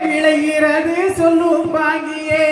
விளைகிறது சொல்லும் பாங்கியே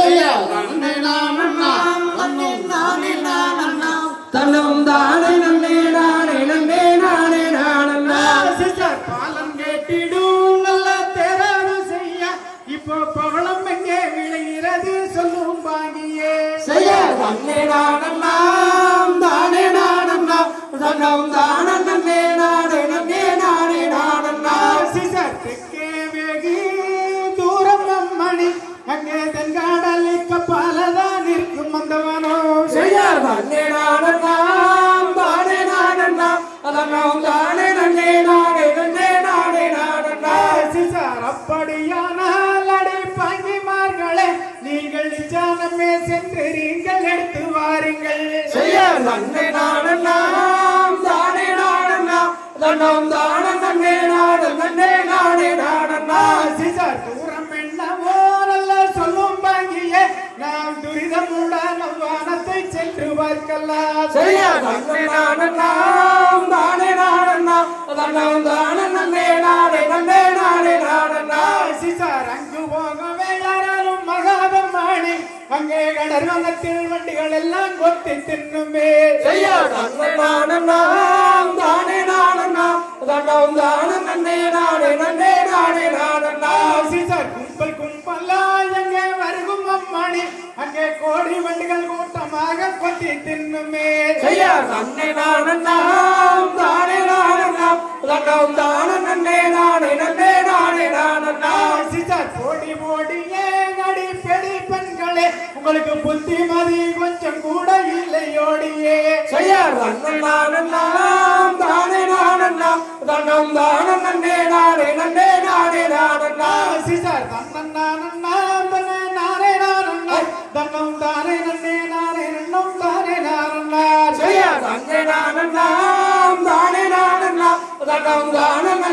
தன்னம் தானே நன்னே நானே நன்னே நானே நானண்ணா சிஸ்டர் பாலம் கேட்டிடும் நல்ல தேராடு செய்ய இப்போ பவளம் எங்கே விளைகிறது சொல்லும் பாங்கியே செய்ய தன்னே நானண்ணாம் தானே நானண்ணா தன்னம் தான நன்னே நானே நன்னே நானே நானண்ணா சிஸ்டர் தெற்கே வெகு தூரம் மணி அங்கே தென்காடலுக்கு பாலதான் இருக்கும் வந்தவனோ செய்ய தன்னே நானண்ணாம் தானே நானண்ணா தன்னம் தானே நன்னே நானே நன்னே நானே நானண்ணா சிசார் அப்படியானால் அடை பாங்கிமார்களே நீங்கள் நிச்சானமே சென்று நீங்கள் எடுத்து வாருங்கள் செய்ய நன்னே நானண்ணாம் தானே நானண்ணா தன்னம் தான நன்னே நாடு நன்னே நானே நானண்ணா சிசார் தூரம் என்னவோ நல்ல சொல்லும் பாங்கியே நாம் துரிதமுடன் வானத்தை சென்று பார்க்கலாம் செய்ய நன்னே நானண்ணாம் தானே நானண்ணா தன்னம் தான நன்னே நாடே நன்னே நாடே நானண்ணா சிசார் அங்கு போகவே யாராலும் மகாதம் மாணி அங்கே கடற்கணத்தில் வண்டிகள் எல்லாம் கொத்தி தின்னுமே செய்ய நன்னே நானண்ணாம் தானே நானண்ணா தன்னம் தான நன்னே நாடே நன்னே நாடே நானண்ணா சிசார் கும்பல் கும்பலா எங்கே வருகும் அம்மாணி அங்கே கோடி வண்டிகள் கூட்டமாக கொத்தி தின்னுமே செய்ய நன்னே நானண்ணாம் தானே நானண்ணா தன்னம் தான நன்னே நாடே நன்னே நாடே நானண்ணா சிசார் போடி போடியே நடி பெடி பெண்களே உங்களுக்கு புத்தி மதி கொஞ்சம் கூட இல்லையோடியே செய்ய நானண்ணாம் தானே நானண்ணா தன்னம் தான நன்னே நாடே நன்னே நாடே நானண்ணா சிசார் தன்னன் நானண்ணா தன்னை நானே நானண்ணா தன்னம் தானே நன்னே நானே நன்னும் தானே நானண்ணா செய்ய நன்னே நானண்ணாம் தானே நானண்ணா தன்னம் தான